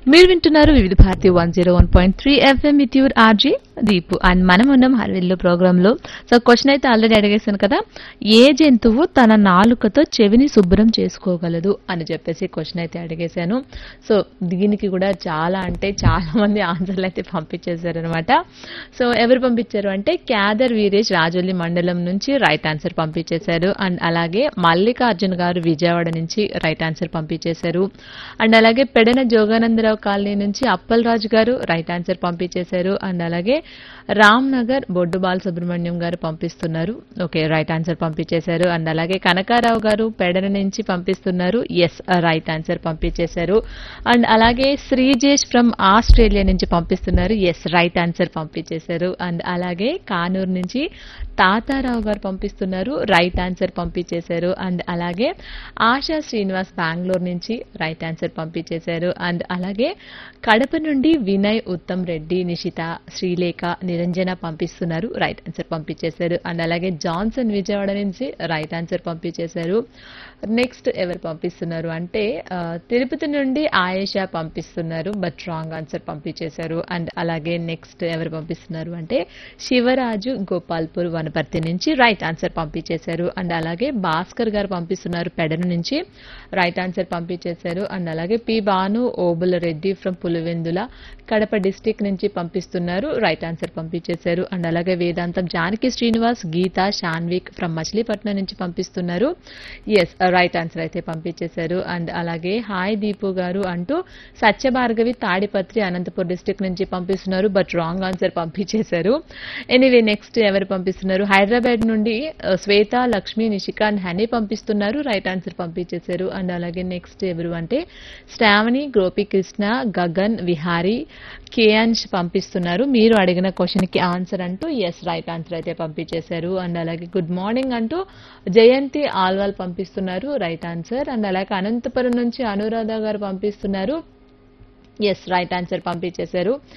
మీరు వింటున్నారు Vividh Bharati one zero one point three FM with your RJ Deepu and మనం ఉన్నాం హర్విల్లు ప్రోగ్రామ్ లో సో క్వశ్చన్ అయితే ఆల్రెడీ అడిగేశాను కదా ఏ జంతువు తన నాలుకతో చెవిని శుభ్రం చేసుకోగలదు అని చెప్పేసి క్వశ్చన్ అయితే అడిగేశాను సో దీనికి కూడా చాలా అంటే చాలా మంది ఆన్సర్లు అయితే పంపించేశారనమాట సో ఎవరు పంపించారు అంటే క్యాదర్ వీరేష్ రాజోలి మండలం నుంచి రైట్ ఆన్సర్ పంపించేశారు అండ్ అలాగే మల్లికార్జున్ గారు విజయవాడ నుంచి రైట్ ఆన్సర్ పంపించేశారు అండ్ అలాగే పెడన జోగానందరావు కాలనీ నుంచి అప్పలరాజు గారు రైట్ ఆన్సర్ పంపించేశారు అండ్ అలాగే రామ్ నగర్ బొడ్డు బాలసుబ్రహ్మణ్యం గారు పంపిస్తున్నారు ఓకే రైట్ ఆన్సర్ పంపించేశారు అండ్ అలాగే కనకారావు గారు పెడన నుంచి పంపిస్తున్నారు ఎస్ రైట్ ఆన్సర్ పంపించేశారు అండ్ అలాగే శ్రీజేష్ ఫ్రమ్ ఆస్ట్రేలియా నుంచి పంపిస్తున్నారు ఎస్ రైట్ ఆన్సర్ పంపించేశారు అండ్ అలాగే కానూరు నుంచి తాతారావు గారు పంపిస్తున్నారు రైట్ ఆన్సర్ పంపించేశారు అండ్ అలాగే ఆశా శ్రీనివాస్ బెంగళూరు నుంచి రైట్ ఆన్సర్ పంపించేశారు అండ్ అలాగే కడప నుండి వినయ్ ఉత్తమ్ రెడ్డి నిషిత శ్రీలేఖ నిరంజన పంపిస్తున్నారు రైట్ ఆన్సర్ పంపించేశారు అండ్ అలాగే జాన్సన్ విజయవాడ నుంచి రైట్ ఆన్సర్ పంపించేశారు నెక్స్ట్ ఎవరు పంపిస్తున్నారు అంటే ఆ, తిరుపతి నుండి ఆయేషా పంపిస్తున్నారు బట్ రాంగ్ ఆన్సర్ పంపించేశారు అండ్ అలాగే నెక్స్ట్ ఎవరు పంపిస్తున్నారు అంటే శివరాజు గోపాల్పూర్ వనపర్తి నుంచి రైట్ ఆన్సర్ పంపించేశారు అండ్ అలాగే భాస్కర్ గారు పంపిస్తున్నారు పెడన నుంచి రైట్ ఆన్సర్ పంపించేశారు అండ్ అలాగే P Bhanu Obula Reddy from Pulivendula Kadapa district నుంచి పంపిస్తున్నారు రైట్ ఆన్సర్ పంపించేశారు అండ్ అలాగే వేదాంతం జానకి శ్రీనివాస్ గీత శాన్విక్ ఫ్రమ్ మచిలీపట్నం నుంచి పంపిస్తున్నారు ఎస్ రైట్ ఆన్సర్ అయితే పంపించేశారు అండ్ అలాగే హాయ్ దీపు గారు అంటూ సత్యభార్గవి తాడిపత్రి అనంతపూర్ డిస్టిక్ నుంచి పంపిస్తున్నారు బట్ రాంగ్ ఆన్సర్ పంపించేశారు ఎనీవే నెక్స్ట్ ఎవరు పంపిస్తున్నారు హైదరాబాద్ నుండి ఆ, శ్వేత లక్ష్మి నిషిక అండ్ హనీ పంపిస్తున్నారు రైట్ ఆన్సర్ పంపించేశారు అండ్ అలాగే నెక్స్ట్ ఎవరు అంటే శ్రావణి గోపికృష్ణ గగన్ విహారీ కేయాన్ష్ పంపిస్తున్నారు మీరు అడిగిన క్వశ్చన్ కి ఆన్సర్ అంటూ ఎస్ రైట్ ఆన్సర్ అయితే పంపించేశారు అండ్ అలాగే గుడ్ మార్నింగ్ అంటూ జయంతి ఆల్వాల్ పంపిస్తున్నారు రైట్ ఆన్సర్ అండ్ అలాగే అనంతపురం నుంచి అనురాధ గారు పంపిస్తున్నారు ఎస్ రైట్ ఆన్సర్ పంపించేశారు